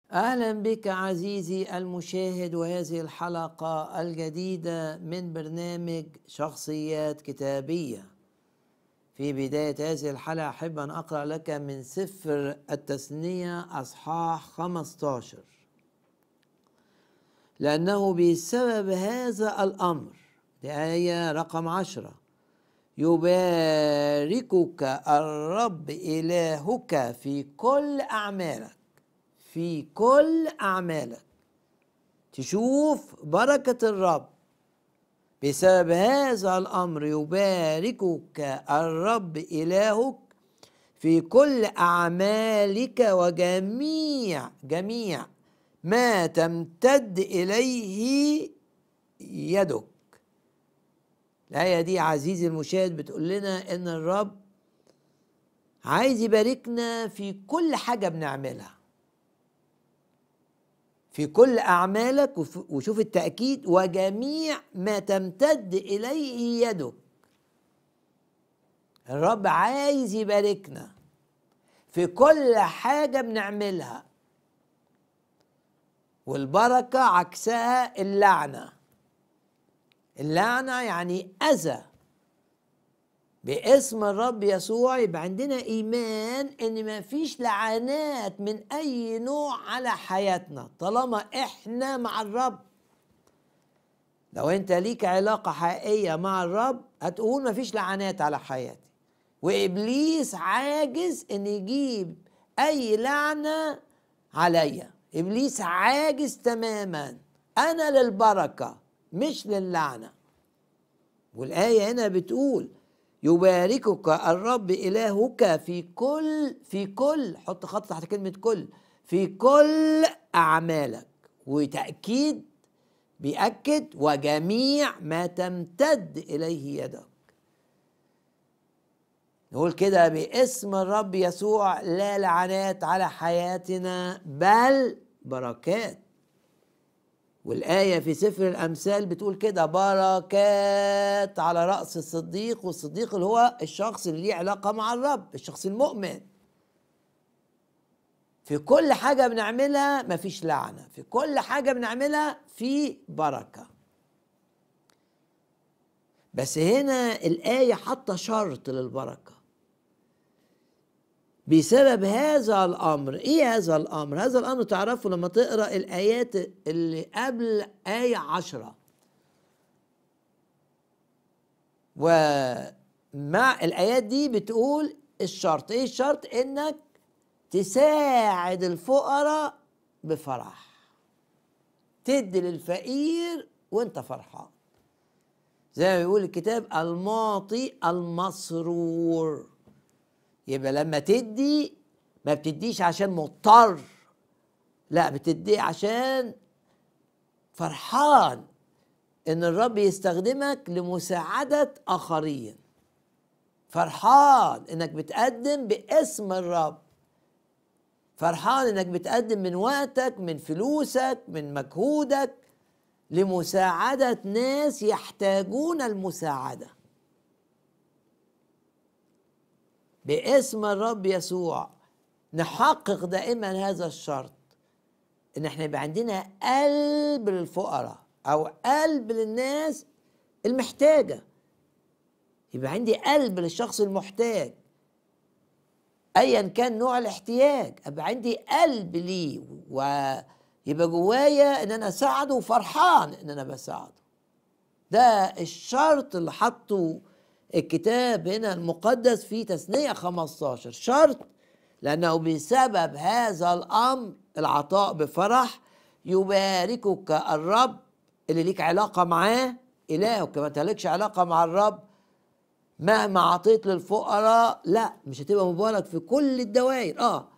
اهلا بك عزيزي المشاهد وهذه الحلقه الجديده من برنامج شخصيات كتابيه في بدايه هذه الحلقه احب ان اقرا لك من سفر التثنيه اصحاح 15 لانه بسبب هذا الامر دي ايه رقم عشره يباركك الرب الهك في كل اعمالك في كل أعمالك تشوف بركة الرب بسبب هذا الأمر يباركك الرب إلهك في كل أعمالك وجميع جميع ما تمتد إليه يدك الآية دي عزيزي المشاهد بتقول لنا إن الرب عايز يباركنا في كل حاجة بنعملها في كل أعمالك وشوف التأكيد وجميع ما تمتد إليه يدك الرب عايز يباركنا في كل حاجة بنعملها والبركة عكسها اللعنة اللعنة يعني أذى باسم الرب يسوع يبقى عندنا ايمان ان ما فيش لعنات من اي نوع على حياتنا طالما احنا مع الرب لو انت ليك علاقة حقيقية مع الرب هتقول ما فيش لعنات على حياتي وابليس عاجز ان يجيب اي لعنة عليا ابليس عاجز تماما انا للبركة مش للعنة والآية هنا بتقول يباركك الرب إلهك في كل في كل حط خط تحت كلمة كل في كل أعمالك وتأكيد بيأكد وجميع ما تمتد إليه يدك نقول كده باسم الرب يسوع لا لعنات على حياتنا بل بركات والآية في سفر الأمثال بتقول كده بركات على رأس الصديق والصديق اللي هو الشخص اللي ليه علاقة مع الرب الشخص المؤمن في كل حاجة بنعملها مفيش لعنة في كل حاجة بنعملها في بركة بس هنا الآية حاطة شرط للبركة بسبب هذا الامر ايه هذا الامر هذا الامر تعرفه لما تقرا الايات اللي قبل ايه عشرة ومع الايات دي بتقول الشرط ايه الشرط انك تساعد الفقراء بفرح تدي للفقير وانت فرحان زي ما بيقول الكتاب المعطي المسرور يبقى لما تدي ما بتديش عشان مضطر لا بتدي عشان فرحان ان الرب يستخدمك لمساعدة اخرين فرحان انك بتقدم باسم الرب فرحان انك بتقدم من وقتك من فلوسك من مجهودك لمساعدة ناس يحتاجون المساعدة باسم الرب يسوع نحقق دائما هذا الشرط ان احنا يبقى عندنا قلب للفقراء او قلب للناس المحتاجه يبقى عندي قلب للشخص المحتاج ايا كان نوع الاحتياج ابقى عندي قلب ليه ويبقى جوايا ان انا اساعده وفرحان ان انا بساعده ده الشرط اللي حطه الكتاب هنا المقدس في تثنية 15 شرط لأنه بسبب هذا الأمر العطاء بفرح يباركك الرب اللي ليك علاقة معاه إلهك ما تلكش علاقة مع الرب مهما عطيت للفقراء لا مش هتبقى مبارك في كل الدوائر اه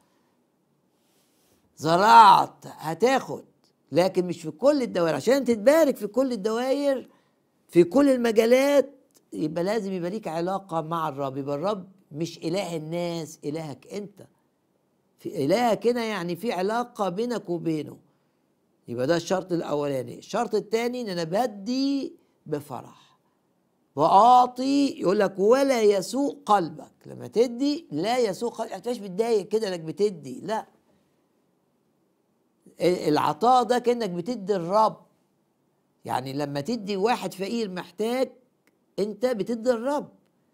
زرعت هتاخد لكن مش في كل الدوائر عشان تتبارك في كل الدوائر في كل المجالات يبقى لازم يبقى ليك علاقه مع الرب يبقى الرب مش اله الناس الهك انت في الهك هنا يعني في علاقه بينك وبينه يبقى ده الشرط الاولاني الشرط الثاني ان انا بدي بفرح واعطي يقول لك ولا يسوء قلبك لما تدي لا يسوء قلبك يعني مش بتضايق كده انك بتدي لا العطاء ده كانك بتدي الرب يعني لما تدي واحد فقير محتاج انت بتدي الرب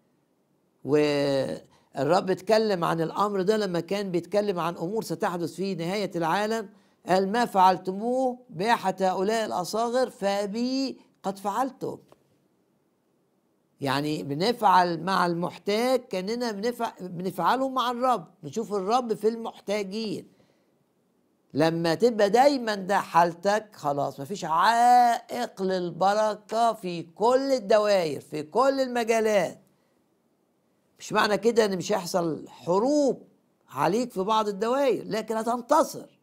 والرب اتكلم عن الامر ده لما كان بيتكلم عن امور ستحدث في نهايه العالم قال ما فعلتموه باحد هؤلاء الاصاغر فبي قد فعلتم يعني بنفعل مع المحتاج كاننا بنفعل بنفعله مع الرب نشوف الرب في المحتاجين لما تبقى دايما ده حالتك خلاص مفيش عائق للبركه في كل الدوائر في كل المجالات مش معنى كده ان مش هيحصل حروب عليك في بعض الدوائر لكن هتنتصر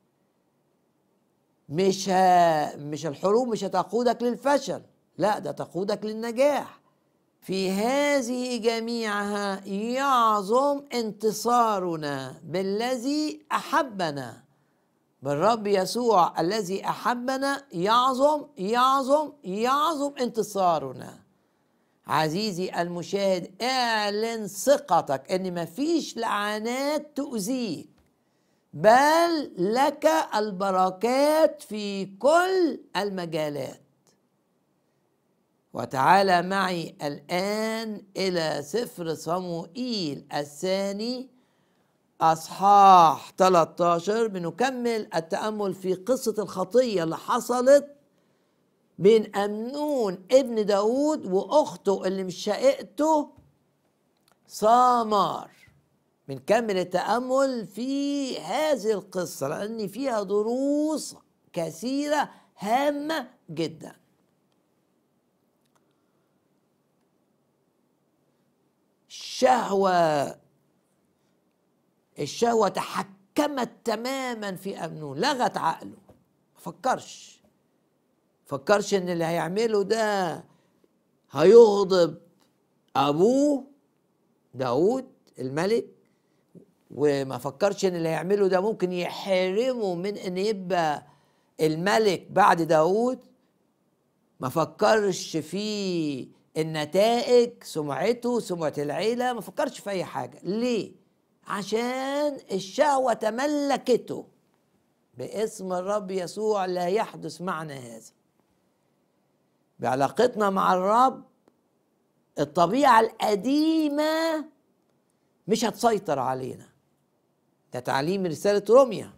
مش ه... مش الحروب مش هتقودك للفشل لا ده تقودك للنجاح في هذه جميعها يعظم انتصارنا بالذي احبنا بالرب يسوع الذي احبنا يعظم يعظم يعظم انتصارنا عزيزي المشاهد اعلن ثقتك ان مفيش لعنات تؤذيك بل لك البركات في كل المجالات وتعالى معي الآن إلى سفر صموئيل الثاني أصحاح 13 بنكمل التأمل في قصة الخطية اللي حصلت بين أمنون ابن داود وأخته اللي مش شقيقته سامار بنكمل التأمل في هذه القصة لأن فيها دروس كثيرة هامة جدا الشهوة الشهوة تحكمت تماما في أمنون لغت عقله ما فكرش فكرش ان اللي هيعمله ده هيغضب ابوه داود الملك وما فكرش ان اللي هيعمله ده ممكن يحرمه من ان يبقى الملك بعد داود ما فكرش في النتائج سمعته سمعة العيلة ما فكرش في أي حاجة ليه؟ عشان الشهوة تملكته باسم الرب يسوع لا يحدث معنا هذا بعلاقتنا مع الرب الطبيعة القديمة مش هتسيطر علينا ده تعليم رسالة روميا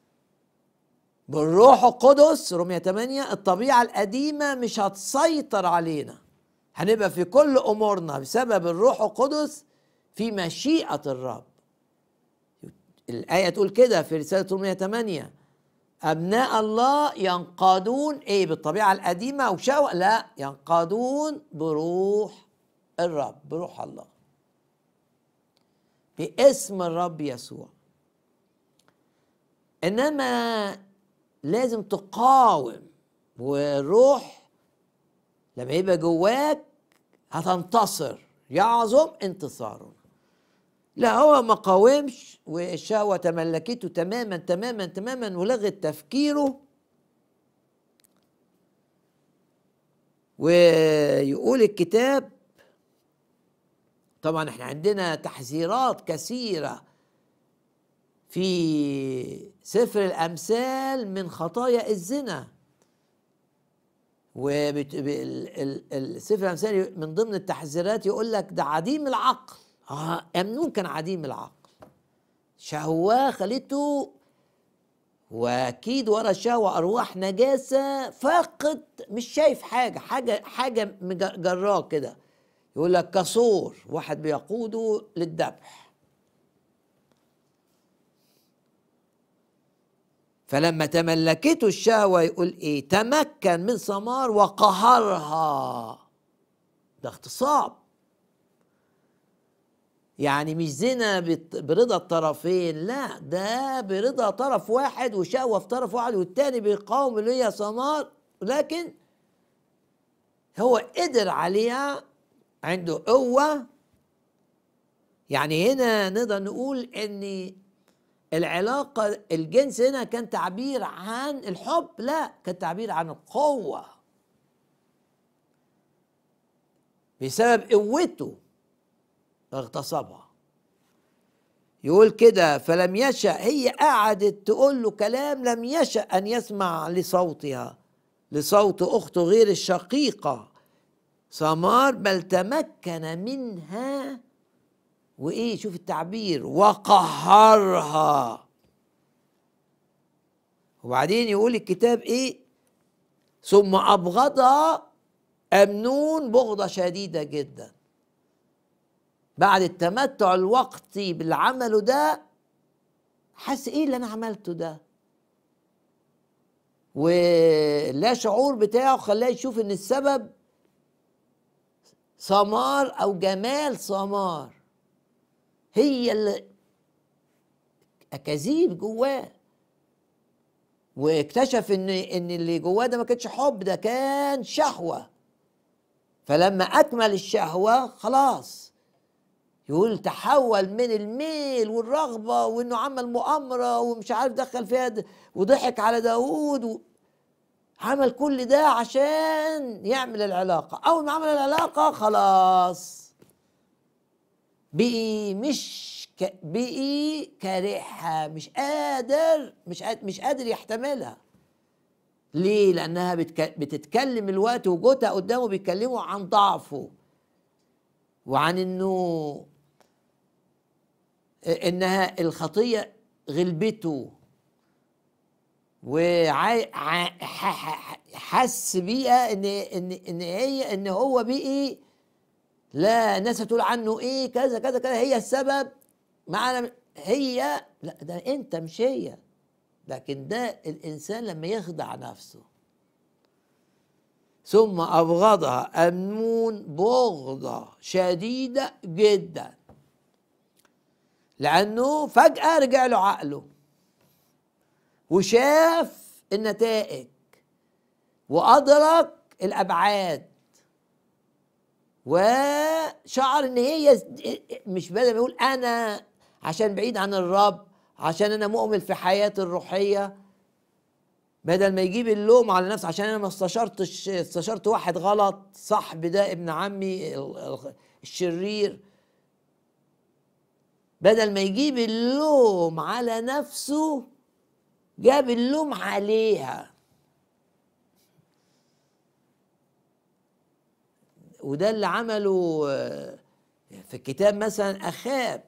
بالروح القدس روميا 8 الطبيعة القديمة مش هتسيطر علينا هنبقى في كل امورنا بسبب الروح القدس في مشيئه الرب الايه تقول كده في رساله رومية 8 ابناء الله ينقادون ايه بالطبيعه القديمه وشوق لا ينقادون بروح الرب بروح الله باسم الرب يسوع انما لازم تقاوم والروح لما يبقى جواك هتنتصر يعظم انتصاره لا هو ما قاومش والشهوة تملكته تماما تماما تماما ولغت تفكيره ويقول الكتاب طبعا احنا عندنا تحذيرات كثيرة في سفر الأمثال من خطايا الزنا والسفر الامثال من ضمن التحذيرات يقول لك ده عديم العقل اه امنون كان عديم العقل شهواه خليته واكيد ورا الشهوه ارواح نجاسه فاقد مش شايف حاجه حاجه حاجه جراه كده يقول لك كسور واحد بيقوده للذبح فلما تملكته الشهوة يقول ايه تمكن من ثمار وقهرها ده اغتصاب يعني مش زنا برضا الطرفين لا ده برضا طرف واحد وشهوة في طرف واحد والتاني بيقاوم اللي هي ثمار لكن هو قدر عليها عنده قوة يعني هنا نقدر نقول ان العلاقة الجنس هنا كان تعبير عن الحب لا كان تعبير عن القوة بسبب قوته اغتصبها يقول كده فلم يشأ هي قعدت تقول له كلام لم يشأ أن يسمع لصوتها لصوت أخته غير الشقيقة سمار بل تمكن منها وإيه شوف التعبير وقهرها وبعدين يقول الكتاب إيه ثم أبغضها أمنون بغضة شديدة جدا بعد التمتع الوقتي باللي عمله ده حس ايه اللي انا عملته ده ولا شعور بتاعه خلاه يشوف ان السبب سمار او جمال سمار هي اللي اكاذيب جواه واكتشف ان ان اللي جواه ده ما كانش حب ده كان شهوه فلما اكمل الشهوه خلاص يقول تحول من الميل والرغبه وانه عمل مؤامره ومش عارف دخل فيها وضحك على داوود و... عمل كل ده عشان يعمل العلاقه اول ما عمل العلاقه خلاص بقي مش ك... بقي كارهها مش قادر مش قادر مش قادر يحتملها ليه لانها بتك... بتتكلم الوقت وجوتها قدامه بيتكلموا عن ضعفه وعن انه انها الخطيه غلبته وحس بيها ان ان ان هي ان هو بقي لا الناس هتقول عنه ايه كذا كذا كذا هي السبب معنا هي لا ده انت مش هي لكن ده الانسان لما يخدع نفسه ثم ابغضها امنون بغضه شديده جدا لانه فجاه رجع له عقله وشاف النتائج وادرك الابعاد وشعر ان هي مش بدل ما يقول انا عشان بعيد عن الرب عشان انا مؤمن في حياتي الروحيه بدل ما يجيب اللوم على نفسه عشان انا ما استشرتش استشرت واحد غلط صاحبي ده ابن عمي الشرير بدل ما يجيب اللوم على نفسه جاب اللوم عليها وده اللي عمله في الكتاب مثلا اخاب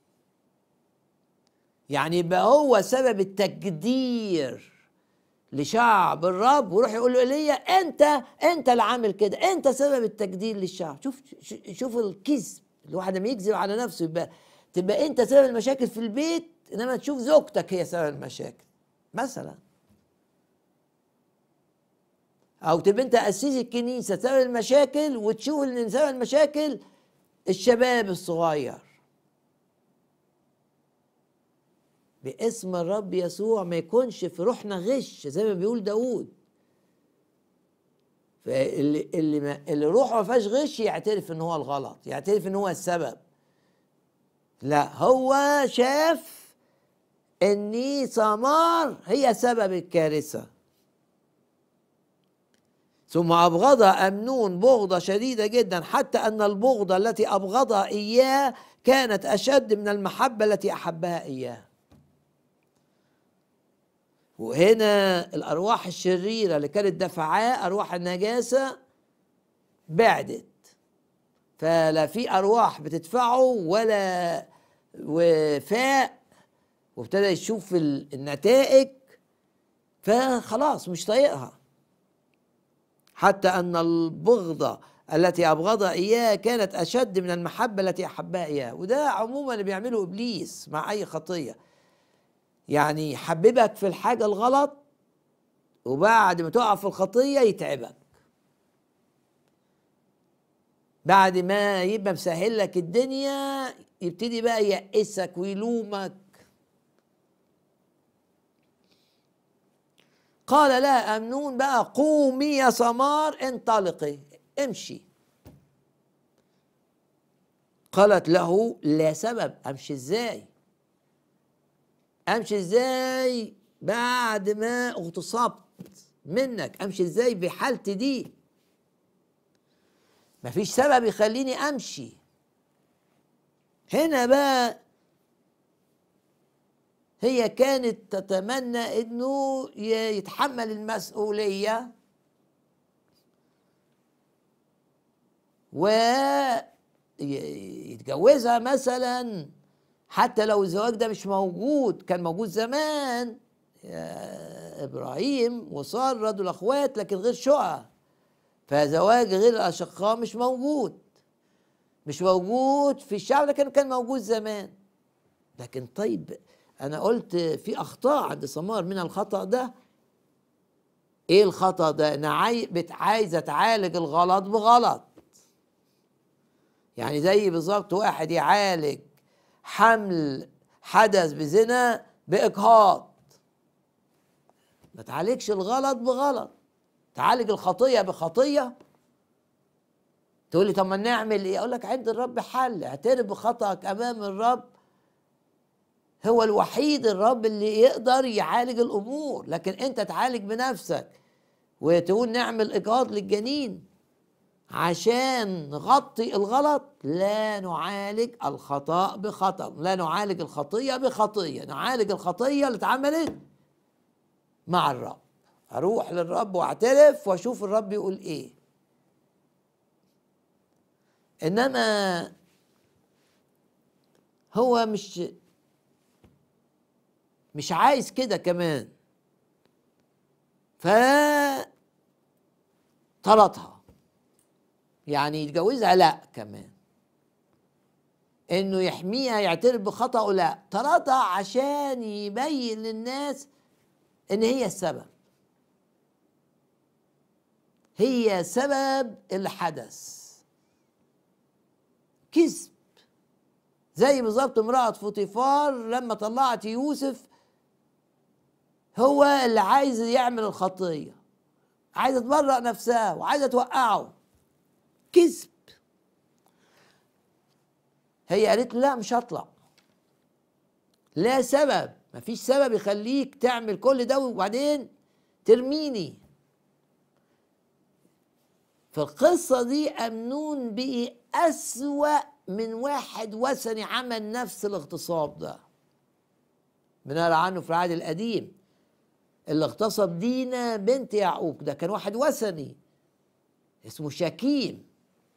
يعني يبقى هو سبب التجدير لشعب الرب ويروح يقول له ايليا انت انت اللي عامل كده انت سبب التجدير للشعب شوف شوف الكذب الواحد لما يكذب على نفسه يبقى تبقى انت سبب المشاكل في البيت انما تشوف زوجتك هي سبب المشاكل مثلا او تبقى انت اسيس الكنيسه سبب المشاكل وتشوف ان سبب المشاكل الشباب الصغير باسم الرب يسوع ما يكونش في روحنا غش زي ما بيقول داود فاللي اللي ما اللي روحه ما فيهاش غش يعترف ان هو الغلط يعترف ان هو السبب لا هو شاف ان سمار هي سبب الكارثه ثم أبغضها أمنون بغضة شديدة جدا حتى أن البغضة التي أبغضها إياه كانت أشد من المحبة التي أحبها إياه وهنا الأرواح الشريرة اللي كانت دفعاه أرواح النجاسة بعدت فلا في أرواح بتدفعه ولا وفاء وابتدى يشوف النتائج فخلاص مش طايقها حتى أن البغضة التي أبغضها إياه كانت أشد من المحبة التي أحبها إياه وده عموما اللي بيعمله إبليس مع أي خطية يعني يحببك في الحاجة الغلط وبعد ما تقع في الخطية يتعبك بعد ما يبقى مسهل لك الدنيا يبتدي بقى يأسك ويلومك قال لا أمنون بقى قومي يا سمار انطلقي امشي قالت له لا سبب امشي ازاي امشي ازاي بعد ما اغتصبت منك امشي ازاي بحالتي دي مفيش سبب يخليني امشي هنا بقى هي كانت تتمنى انه يتحمل المسؤوليه ويتجوزها مثلا حتى لو الزواج ده مش موجود كان موجود زمان يا ابراهيم وصار رجل اخوات لكن غير شقة فزواج غير الاشقاء مش موجود مش موجود في الشعب لكن كان موجود زمان لكن طيب انا قلت في اخطاء عند سمار من الخطا ده ايه الخطا ده انا عايزه تعالج الغلط بغلط يعني زي بالظبط واحد يعالج حمل حدث بزنا باجهاض ما تعالجش الغلط بغلط تعالج الخطيه بخطيه تقول لي طب ما نعمل ايه اقول لك عند الرب حل اعترف بخطأك امام الرب هو الوحيد الرب اللي يقدر يعالج الامور لكن انت تعالج بنفسك وتقول نعمل اجهاض للجنين عشان نغطي الغلط لا نعالج الخطا بخطا لا نعالج الخطيه بخطيه نعالج الخطيه اللي اتعملت مع الرب اروح للرب واعترف واشوف الرب يقول ايه انما هو مش مش عايز كده كمان ف طردها يعني يتجوزها لا كمان انه يحميها يعترف بخطأه لا طردها عشان يبين للناس ان هي السبب هي سبب الحدث كذب زي بالظبط امرأة فوطيفار لما طلعت يوسف هو اللي عايز يعمل الخطية عايزة تبرأ نفسها وعايزة توقعه كذب هي قالت له لا مش هطلع لا سبب مفيش سبب يخليك تعمل كل ده وبعدين ترميني في القصة دي أمنون بقي أسوأ من واحد وثني عمل نفس الاغتصاب ده بنقرا عنه في العهد القديم اللي اغتصب دينا بنت يعقوب ده كان واحد وثني اسمه شكيم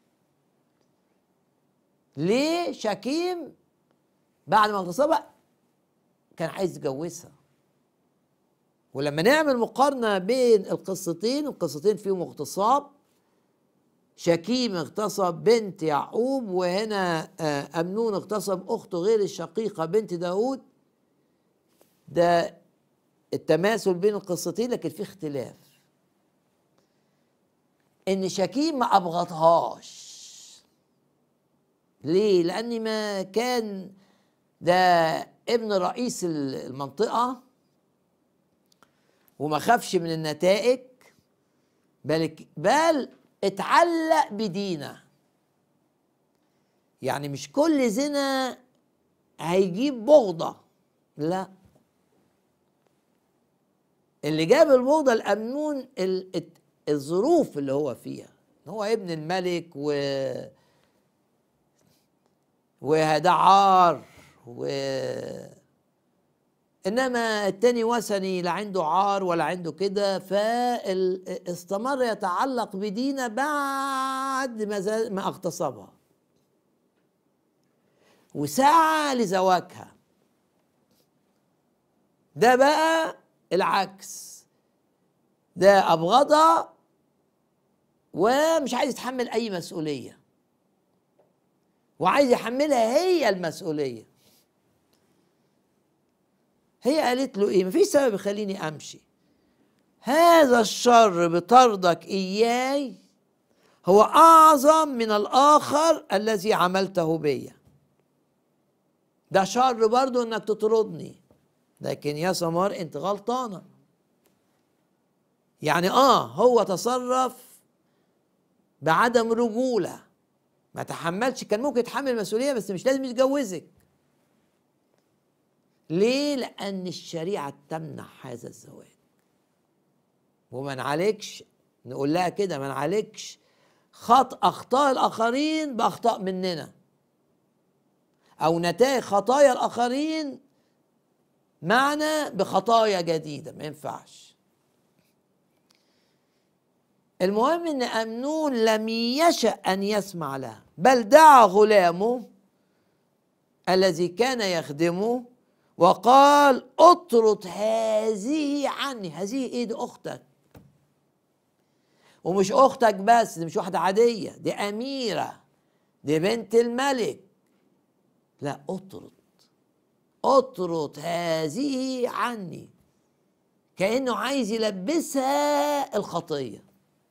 ليه شكيم بعد ما اغتصبها كان عايز يتجوزها ولما نعمل مقارنة بين القصتين القصتين فيهم اغتصاب شكيم اغتصب بنت يعقوب وهنا آه، أمنون اغتصب أخته غير الشقيقة بنت داود ده التماثل بين القصتين لكن في اختلاف ان شكيم ما ابغضهاش ليه لاني ما كان ده ابن رئيس المنطقه وما خافش من النتائج بل بل اتعلق بدينه يعني مش كل زنا هيجيب بغضه لا اللي جاب البغضه الامنون الظروف اللي هو فيها هو ابن الملك و وده عار و انما التاني وثني لا عنده عار ولا عنده كده فاستمر يتعلق بدينا بعد ما ما اغتصبها وسعى لزواجها ده بقى العكس ده ابغضها ومش عايز يتحمل اي مسؤوليه وعايز يحملها هي المسؤوليه هي قالت له ايه مفيش سبب يخليني امشي هذا الشر بطردك اياي هو اعظم من الاخر الذي عملته بيا ده شر برضو انك تطردني لكن يا سمار انت غلطانه يعني اه هو تصرف بعدم رجوله ما تحملش كان ممكن يتحمل مسؤوليه بس مش لازم يتجوزك ليه لان الشريعه تمنع هذا الزواج وما نعالجش نقول لها كده ما نعالجش خط اخطاء الاخرين باخطاء مننا او نتائج خطايا الاخرين معنى بخطايا جديدة ما ينفعش المهم ان امنون لم يشأ ان يسمع لها بل دعا غلامه الذي كان يخدمه وقال اطرد هذه عني هذه ايه دي اختك ومش اختك بس دي مش واحده عاديه دي اميره دي بنت الملك لا اطرد اطرد هذه عني كانه عايز يلبسها الخطيه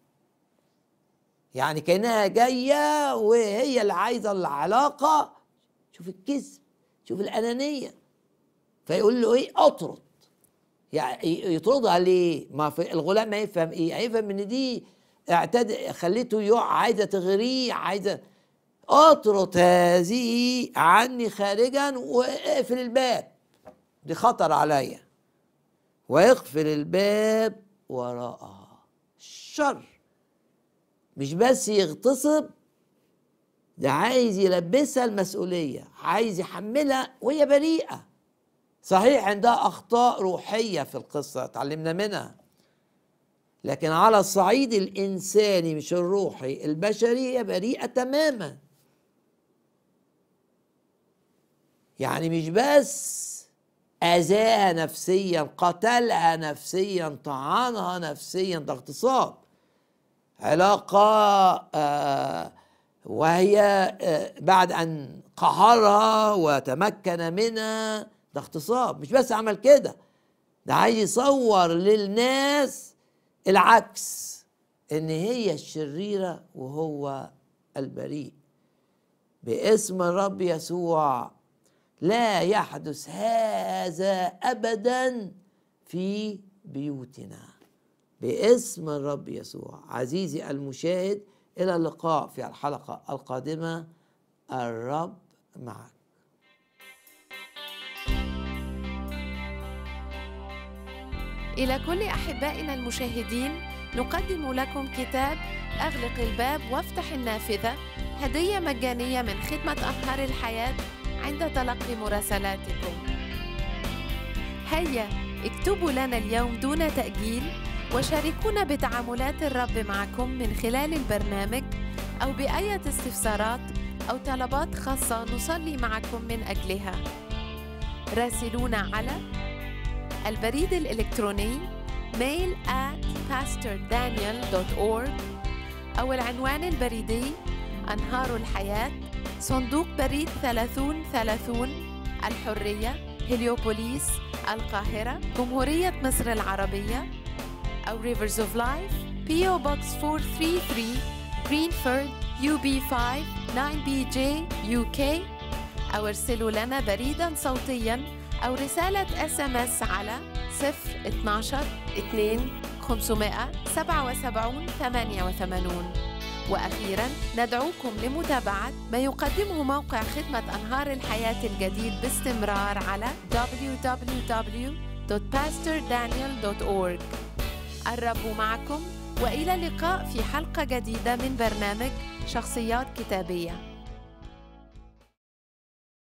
يعني كانها جايه وهي اللي عايزه العلاقه شوف الكذب شوف الانانيه فيقول له ايه اطرد يعني يطردها ليه ما في الغلام ما يفهم ايه هيفهم ان دي اعتد خليته يقع عايزه تغريه عايزه اطرد هذه عني خارجا واقفل الباب دي خطر عليا ويقفل الباب وراءها الشر مش بس يغتصب ده عايز يلبسها المسؤولية عايز يحملها وهي بريئة صحيح عندها أخطاء روحية في القصة اتعلمنا منها لكن على الصعيد الإنساني مش الروحي البشري هي بريئة تماما يعني مش بس أذاها نفسيا قتلها نفسيا طعنها نفسيا ده اغتصاب علاقة آه وهي آه بعد أن قهرها وتمكن منها ده اغتصاب مش بس عمل كده ده عايز يصور للناس العكس ان هي الشريرة وهو البريء باسم الرب يسوع لا يحدث هذا ابدا في بيوتنا باسم الرب يسوع عزيزي المشاهد الى اللقاء في الحلقه القادمه الرب معك إلى كل أحبائنا المشاهدين نقدم لكم كتاب أغلق الباب وافتح النافذة هدية مجانية من خدمة أنهار الحياة عند تلقي مراسلاتكم هيا اكتبوا لنا اليوم دون تأجيل وشاركونا بتعاملات الرب معكم من خلال البرنامج أو بأية استفسارات أو طلبات خاصة نصلي معكم من أجلها راسلونا على البريد الإلكتروني mail at pastordaniel.org أو العنوان البريدي أنهار الحياة صندوق بريد 3030 الحرية هليوبوليس القاهرة جمهورية مصر العربية أو Rivers of Life PO Box 433 Greenford UB5 9BJ UK أو ارسلوا لنا بريدا صوتيا أو رسالة اس ام اس على 012 2 577 88 وأخيرا ندعوكم لمتابعة ما يقدمه موقع خدمة أنهار الحياة الجديد باستمرار على www.pastordaniel.org الرب معكم وإلى اللقاء في حلقة جديدة من برنامج شخصيات كتابية